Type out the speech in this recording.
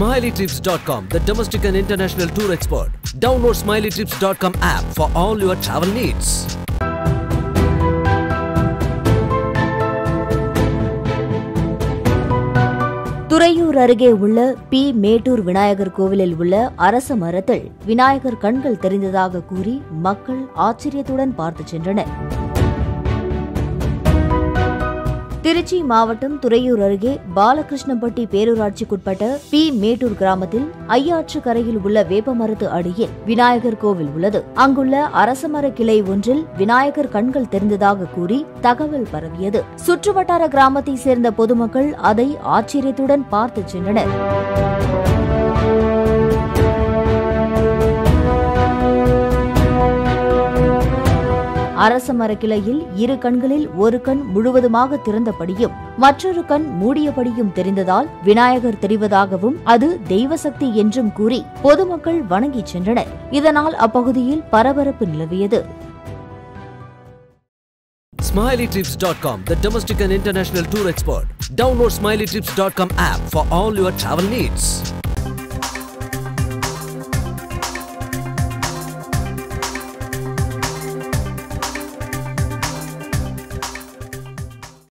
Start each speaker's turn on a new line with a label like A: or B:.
A: SmileyTrips.com, the domestic and international tour expert. Download SmileyTrips.com app for all your travel needs.
B: Thuraiyur அருகே உள்ள B Mettur Vinayagar கோவிலில் உள்ள அரச மரத்தில் விநாயகர் கண்கள் தெரிந்ததாக கூறி மக்கள் ஆச்சரியத்துடன் பார்த்து சென்றனர் திருச்சி மாவட்டம் துறையூர் அருகே பாலகிருஷ்ணம்பட்டி பேரூராட்சிக்குட்பட்ட பி மேட்டூர் கிராமத்தில் ஐயாற்று கரையில் உள்ள வேப்பமரத்து அடியில் விநாயகர் கோவில் உள்ளது அங்குள்ள அரசமர கிளை ஒன்றில் விநாயகர் கண்கள் தெரிந்ததாக கூறி தகவல் பரவியது சுற்றுவட்டார கிராமத்தை சேர்ந்த பொதுமக்கள் அதை ஆச்சரியத்துடன் பார்த்து சென்றனர் அரச மரக்கிளையில் இரு கண்களில் ஒரு கண் முழுவதுமாக திறந்தபடியும் மற்றொரு கண் மூடியபடியும் தெரிந்ததால் விநாயகர் தெரிவதாகவும் அது தெய்வ சக்தி என்றும் கூறி பொதுமக்கள் வணங்கிச் சென்றனர் இதனால் அப்பகுதியில் பரபரப்பு நிலவியது
A: SmileyTrips.com, the domestic and international tour expert. Download SmileyTrips.com app for all your travel needs.